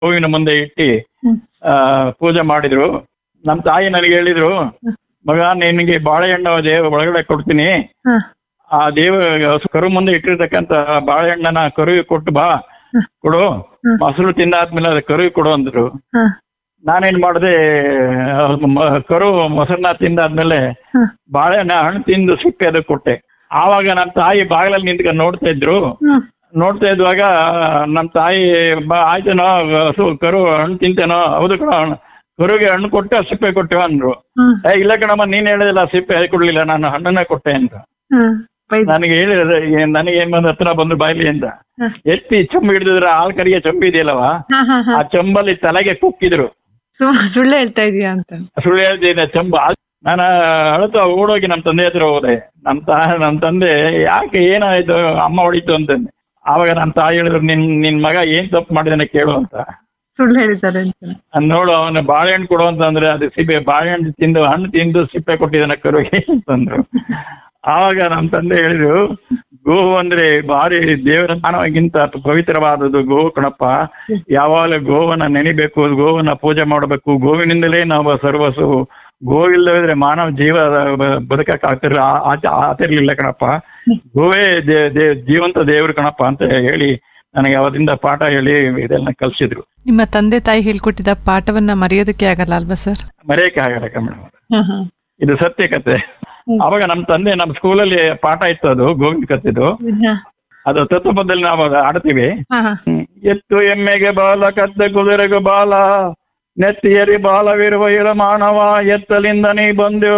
ಹೂವಿನ ಮುಂದೆ ಇಟ್ಟು ಹ್ಮ್. ಆ, ಪೂಜೆ ಮಾಡಿದ್ರು ನಮ್ಮ ತಾಯಿ ನನಗೆ ಹೇಳಿದ್ರು ಮಗ ನಿನಗೆ ಬಾಳೆಹಣ್ಣು ದೇವ ಒಳಗಡೆ ಕೊಡ್ತೀನಿ ಹ ಆ ದೇವ ಕರು ಮುಂದೆ ಇಟ್ಟಿರ್ತಕ್ಕಂಥ ಬಾಳೆಹಣ್ಣನ ಕರುವಿಗೆ ಕೊಟ್ಟು ಬಾ ಹ್ಮ್. ಕೊಡು ಹ್ಮ್. ಮೊಸರು ತಿಂದಾದ್ಮೇಲೆ ಅದು ಕರುವಿಗೆ ಕೊಡು ಅಂದ್ರು ಹ ನಾನೇನ್ ಮಾಡಿದೆ ಕರು ಮೊಸರನ್ನ ತಿಂದಾದ್ಮೇಲೆ ಹ ಬಾಳೆಹಣ್ಣ ಹಣ್ಣು ತಿಂದು ಸಿಪ್ಪೆ ಅದಕ್ಕೆ ಕೊಟ್ಟೆ ಆವಾಗ ನಮ್ಮ ತಾಯಿ ಬಾಗಿಲಲ್ಲಿ ನಿಂತ್ಕೊಂಡು ನೋಡ್ತಾ ಇದ್ರು ಹ್ಮ್ ನೋಡ್ತಾ ಇದ್ದಾಗ ನಮ್ಮ ತಾಯಿ ಬಾ ಆಯ್ತೇನೋ ಹಸು ಕರು ಹಣ್ಣು ತಿಂತೇನೋ ಹೌದು ಕಣ ಕರುಗೆ ಹಣ್ಣು ಕೊಟ್ಟೆ ಸಿಪ್ಪೆ ಕೊಟ್ಟೆವ ಅಂದ್ರು ಹ್ಮ್ ಏ ಇಲ್ಲ ಕಣಮ್ಮ ನೀನ್ ಹೇಳಿದಿಲ್ಲ ಸಿಪ್ಪೆ ಕೊಡ್ಲಿಲ್ಲ ನಾನು ಹಣ್ಣನ್ನೇ ಕೊಟ್ಟೆ ಅಂತ ಹ್ಮ್ ಬೈದ್- ನನಗೆ ಹೇಳಿದ್ರೆ ನನಗೆ ಏನ್ ಬಂದ ಹತ್ರ ಬಂದ್ರು ಬಾಯ್ಲಿ ಅಂತ ಹ. ಎತ್ತಿ ಚಂಬು ಹಿಡಿದಿದ್ರೆ ಹಾಲ್ ಕರಿಗೆ ಚಂಬು ಇದೆಯಲ್ಲವ ಹ ಹ ಹ ಆ ಚಂಬಲ್ಲಿ ತಲೆಗೆ ಕುಕ್ಕಿದ್ರು ಸು- ಸುಳ್ಳು ಹೇಳ್ತಾ ಇದೀಯಾ ಅಂತ ಸುಳ್ಳು ಹೇಳ್ತೀನಿ ಚಂಬು ಆ- ನಾನು ಅಳುತ್ತಾ ಓಡೋಗಿ ನಮ್ಮ ತಂದೆ ಹತ್ರ ಹೋದೆ ನಮ್ಮ ತಾ ನಮ್ಮ ತಂದೆ ಯಾಕೆ ಏನಾಯ್ತು ಅಮ್ಮ ಹೊಡಿತು ಅಂತಂದೆ ಆವಾಗ ನಮ್ಮ ತಾಯಿ ಹೇಳಿದ್ರು ನಿನ್ ನಿನ್ ಮಗ ಏನ್ ತಪ್ಪು ಮಾಡಿದಾನೆ ಕೇಳು ಅಂತ ಸುಳ್ಳು ಹೇಳಿದ್ದಾರೆ ಅಂತ ನಾನ್ ನೋಡು ಅವನ ಬಾಳೆಹಣ್ಣು ಕೊಡು ಅಂತಂದ್ರೆ ಅದು ಸಿಪ್ಪೆ ಬಾಳೆಹಣ್ಣು ತಿಂದು ಹಣ್ಣು ತಿಂದು ಸಿಪ್ಪೆ ಕೊಟ್ಟಿದ್ದಾನೆ ಕರುಗೆ ಅಂತಂದ್ರು ಆವಾಗ ನಮ್ಮ ತಂದೆ ಹೇಳಿದ್ರು ಗೋವು ಅಂದ್ರೆ ಭಾರಿ ದೇವರ ಮಾನವಗಿಂತ ಪವಿತ್ರವಾದದ್ದು ಗೋವು ಕಣಪ್ಪ ಯಾವಾಗಲೂ ಗೋವನ್ನ ನೆನಿಬೇಕು ಗೋವನ್ನ ಪೂಜೆ ಮಾಡಬೇಕು ಗೋವಿನಿಂದಲೇ ನಾವು ಸರ್ವಸು ಗೋವಿಲ್ಲದಿದ್ರೆ ಮಾನವ ಜೀವ ಬದುಕಕ್ಕೆ ಆಗ್ತಿರ ಆಗ್ತಿರ್ಲಿಲ್ಲ ಕಣಪ್ಪ ಗೋವೇ ದೇ ದೇ- ಜೀವಂತ ದೇವ್ರು ಕಣಪ್ಪ ಅಂತ ಹೇಳಿ ನನಗೆ ಅವತ್ತಿಂದ ಪಾಠ ಹೇಳಿ ಇದೆಲ್ಲ ಕಲ್ಸಿದ್ರು ನಿಮ್ಮ ತಂದೆ ತಾಯಿ ಹೇಳ್ಕೊಟ್ಟಿದ್ದ ಪಾಠವನ್ನ ಮರೆಯೋದಕ್ಕೆ ಆಗಲ್ಲ ಅಲ್ವಾ ಸರ್ ಮರೆಯಕ್ಕೆ ಆಗಲ್ಲ ಮೇಡಮ್ ಹ ಹ ಇದು ಸತ್ಯ ಕತೆ ಅವಾಗ ನಮ್ಮ ತಂದೆ ನಮ್ಮ ಸ್ಕೂಲಲ್ಲಿ ಪಾಠ ಇತ್ತು ಅದು ಗೋವಿಂದ ಕತೆದು ಹ ಅದು ತತ್ವಪದಲ್ಲಿ ನಾವು ಅದು ಆಡ್ತೀವಿ ಹ ಹ ಹ್ಮ್. ಎತ್ತು ಎಮ್ಮೆಗೆ ಬಾಲ ಕತ್ತೆ ಕುದುರೆಗೆ ಬಾಲ ನೆತ್ತಿಯರಿ ಬಾಲವಿರುವ ಇರ ಮಾನವ ಎತ್ತಲಿಂದ ನೀ ಬಂದೆವು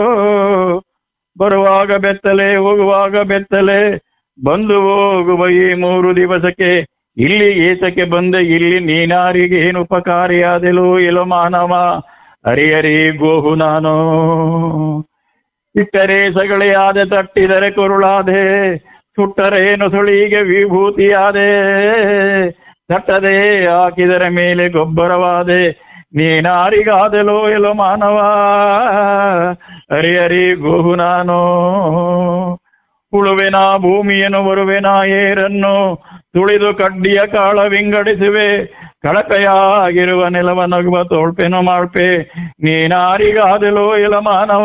ಬರುವಾಗ ಬೆತ್ತಲೆ ಹೋಗುವಾಗ ಬೆತ್ತಲೆ ಬಂದು ಹೋಗುವ ಈ ಮೂರು ದಿವಸಕ್ಕೆ ಇಲ್ಲಿ ಏತಕ್ಕೆ ಬಂದೆ ಇಲ್ಲಿ ನೀನಾರಿಗೆ ಏನು ಉಪಕಾರಿಯಾದೆಲು ಇಲ ಮಾನವ ಹರಿಹರಿ ಗೋಹು ನಾನು ಇಟ್ಟರೆ ಸಗಳೆ ಆದೆ ತಟ್ಟಿದರೆ ಕುರುಳಾದೆ ಸುಟ್ಟರೇನು ಸುಳಿಗೆ ವಿಭೂತಿಯಾದೆ ತಟ್ಟದೆ ಹಾಕಿದರೆ ಮೇಲೆ ಗೊಬ್ಬರವಾದೆ ನೀನಾರಿಗಾದೆಲೋ ಎಲೋ ಮಾನವ ಹರಿಹರಿ ಗೋಹು ನಾನು ಉಳುವೆನ ಭೂಮಿಯನ್ನು ಬರುವೆನ ಏರನ್ನು ತುಳಿದು ಕಡ್ಡಿಯ ಕಾಳ ವಿಂಗಡಿಸುವೆ ಕಳಪೆಯಾಗಿರುವ ನೆಲವ ನಗುವ ತೋಳ್ಪೆನು ಮಾಡ್ಪೆ ನೀನಾರಿಗಾದೆಲೋ ಎಲ ಮಾನವ